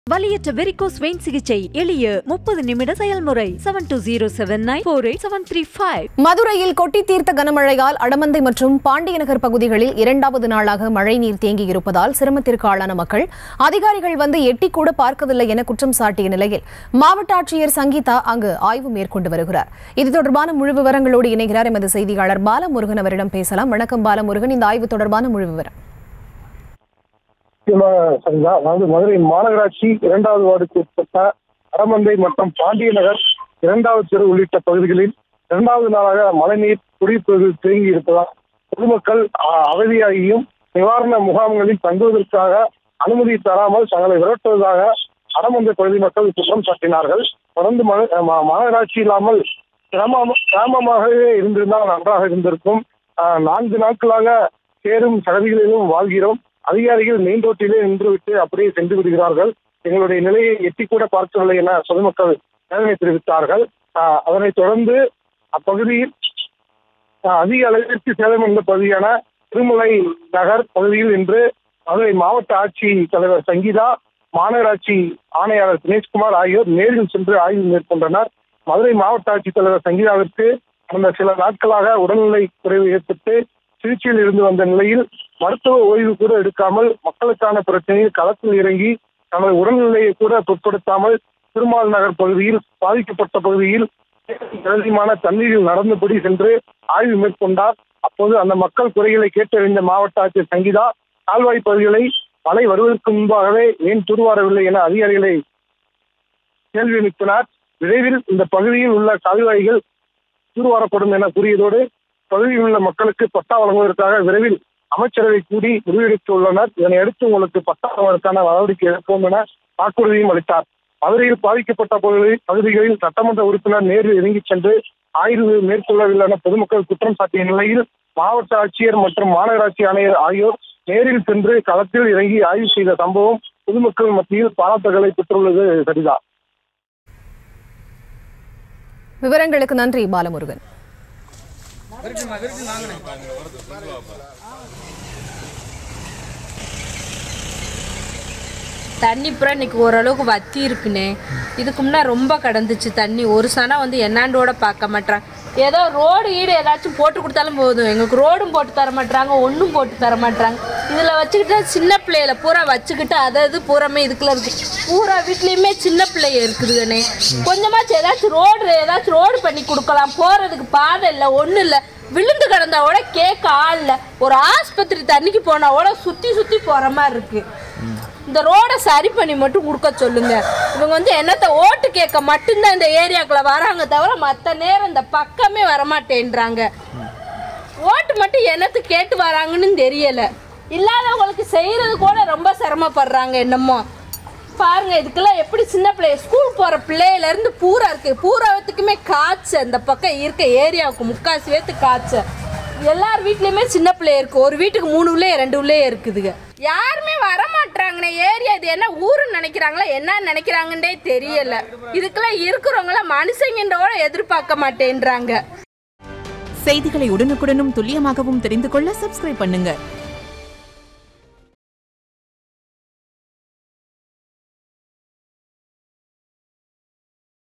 வலியற்ற varicose vein சிகிச்சை எளிய முப்பது நிமிட செயல்முறை seven two zero seven nine four eight seven three five மதுரையில் கொட்டி தீர்த்த கனமழையால் அடமந்தை மற்றும் பாண்டியநகர் பகுதிகளில் இரண்டாவது நாளாக மழைநீர் தேங்கியிருப்பதால் சிரமத்திற்கு ஆளான மக்கள் அதிகாரிகள் வந்து எட்டி கூட பார்க்கவில்லை என குற்றம் சாட்டிய நிலையில் மாவட்ட ஆட்சியர் சங்கீதா அங்கு ஆய்வு மேற்கொண்டு வருகிறார் இது தொடர்பான முழு விவரங்களோடு இணைகிறார் எமது செய்தியாளர் பாலமுருகன் அவரிடம் பேசலாம் வணக்கம் பாலமுருகன் இந்த ஆய்வு தொடர்பான முழு விவரம் நிச்சயமா சரிதா அதாவது மதுரை மாநகராட்சி இரண்டாவது வார்டுக்கு உட்பட்ட அறமந்தை மற்றும் பாண்டியநகர் இரண்டாவது தெரு உள்ளிட்ட பகுதிகளில் இரண்டாவது நாளாக மழைநீர் குடியிருப்புகள் தேங்கி இருப்பதால் பொதுமக்கள் அ- அவதியாகியும் நிவாரண முகாம்களில் தங்குவதற்காக அனுமதி தராமல் தங்களை விரட்டுவதாக அடமந்தை பகுதி மக்கள் குற்றம் சாட்டினார்கள் தொடர்ந்து ம- ம- மாநகராட்சி இல்லாமல் கிராம கிராமமாகவே இருந்திருந்தால் நன்றாக இருந்திருக்கும் ஆஹ், நான்கு நாட்களாக சேரும் சகதிகளிலும் வாழ்கிறோம் அதிகாரிகள் மெயின் ரோட்டிலே நின்றுவிட்டு அப்படியே சென்று விடுகிறார்கள் எங்களுடைய நிலையை எட்டி கூட பார்க்கவில்லை என பொதுமக்கள் வேதனை தெரிவித்தார்கள் ஆஹ், அதனைத் தொடர்ந்து அப்பகுதியில் ஆஹ், அதிக அளவிற்கு சேதம் என்ற பகுதியான திருமலை நகர் பகுதியில் இன்று மதுரை மாவட்ட ஆட்சி தலைவர் சங்கீதா மாநகராட்சி ஆணையாளர் தினேஷ்குமார் ஆகியோர் நேரில் சென்று ஆய்வு மேற்கொண்டனர் மதுரை மாவட்ட ஆட்சித்தலைவர் சங்கீதாவிற்கு கடந்த சில நாட்களாக உடல்நிலை குறைவு ஏற்பட்டு சிகிச்சையில் இருந்து வந்த நிலையில் மருத்துவ ஓய்வு கூட எடுக்காமல் மக்களுக்கான பிரச்சனையில் களத்தில் இறங்கி தனது உடல்நிலையை கூட பொருட்படுத்தாமல் திருமால் நகர் பகுதியில் பாதிக்கப்பட்ட பகுதியில் நிரந்தரமான தண்ணீரில் நடந்தபடி சென்று ஆய்வு மேற்கொண்டார் அப்போது அந்த மக்கள் குறைகளை கேட்டறிந்த மாவட்ட ஆட்சியர் சங்கீதா கால்வாய் பகுதிகளை மழை வருவதற்கு முன்பாகவே ஏன் தூர்வாரவில்லை என அதிகாரிகளை கேள்வி எழுப்பினார் விரைவில் இந்த பகுதியில் உள்ள கால்வாய்கள் தூர்வாரப்படும் என கூறியதோடு பகுதியில் உள்ள மக்களுக்கு பட்டா வழங்குவதற்காக விரைவில் அமைச்சரவை கூடி முடிவெடுத்துள்ளனர் இதனை அடுத்து உங்களுக்கு பட்டா வழங்குவதற்கான நடவடிக்கை எடுப்போம் என வாக்குறுதியும் அளித்தார் மதுரையில் பாதிக்கப்பட்ட பகுதி பகுதிகளில் சட்டமன்ற உறுப்பினர் நேரில் இறங்கிச் சென்று ஆய்வு மேற்கொள்ளவில்லை என பொதுமக்கள் குற்றம் சாட்டிய நிலையில் மாவட்ட ஆட்சியர் மற்றும் மாநகராட்சி ஆணையர் ஆகியோர் நேரில் சென்று களத்தில் இறங்கி ஆய்வு செய்த சம்பவம் பொதுமக்கள் மத்தியில் பாராட்டுகளை பெற்றுள்ளது சரிதான் விவரங்களுக்கு நன்றி பாலமுருகன் தண்ணி பூரா இன்னைக்கு ஓரளவுக்கு வத்தி இருக்குண்ணே இதுக்கு முன்னே ரொம்ப கடந்துச்சு தண்ணி ஒரு சனம் வந்து என்னாண்டோட பார்க்க மாட்றாங்க ஏதோ ரோடு ஈடு ஏதாச்சும் போட்டு கொடுத்தாலும் போதும் எங்களுக்கு ரோடும் போட்டு தர மாட்றாங்க ஒன்றும் போட்டு தர மாட்றாங்க இதில் வச்சுக்கிட்டு சின்ன பிள்ளையில பூரா வச்சுக்கிட்டு அதை இது பூராமே இதுக்குள்ள இருக்கு பூரா வீட்லேயுமே சின்ன பிள்ளைய இருக்குதுங்கண்ணே கொஞ்சமாச்சும் ஏதாச்சும் ரோடு ஏதாச்சும் ரோடு பண்ணி கொடுக்கலாம் போகிறதுக்கு பாதை இல்லை ஒன்றும் இல்லை விழுந்து கிடந்தா கூட கேட்க ஆள் இல்லை ஒரு ஆஸ்பத்திரி தண்ணிக்கு போனா கூட சுற்றி சுற்றி போகிற மாதிரி இருக்குது இந்த ரோடை சரி பண்ணி மட்டும் கொடுக்க சொல்லுங்க இவங்க வந்து என்னத்த ஓட்டு கேட்க மட்டும்தான் இந்த ஏரியாக்குள்ள வராங்க தவிர மற்ற நேரம் இந்த பக்கமே வரமாட்டேன்றாங்க ஓட்டு மட்டும் என்னத்து கேட்டு வராங்கன்னு தெரியல இல்லாதவங்களுக்கு செய்யறது கூட ரொம்ப சிரமப்படுறாங்க என்னமோ பாருங்க இதுக்கெல்லாம் எப்படி சின்ன பிள்ளை ஸ்கூல் போற பிள்ளையில இருந்து பூரா இருக்கு பூராவத்துக்குமே காய்ச்ச இந்த பக்கம் இருக்க ஏரியாவுக்கு முக்காசி பேத்து காய்ச்ச எல்லார் வீட்லயுமே சின்ன பிள்ளை இருக்கு ஒரு வீட்டுக்கு மூணு உள்ளே ரெண்டு உள்ளே இருக்குதுங்க யாருமே வர மாட்டாங்கண்ணே ஏரியா இது என்ன ஊருன்னு நினைக்கிறாங்களா என்ன நினைக்கிறாங்கன்னே தெரியல இதுக்கெல்லாம் இருக்கிறவங்கள மனுஷங்கன்றோட எதிர்பார்க்க மாட்டேன்றாங்க செய்திகளை உடனுக்குடனும் துல்லியமாகவும் தெரிந்து கொள்ள சப்ஸ்கிரைப் பண்ணுங்க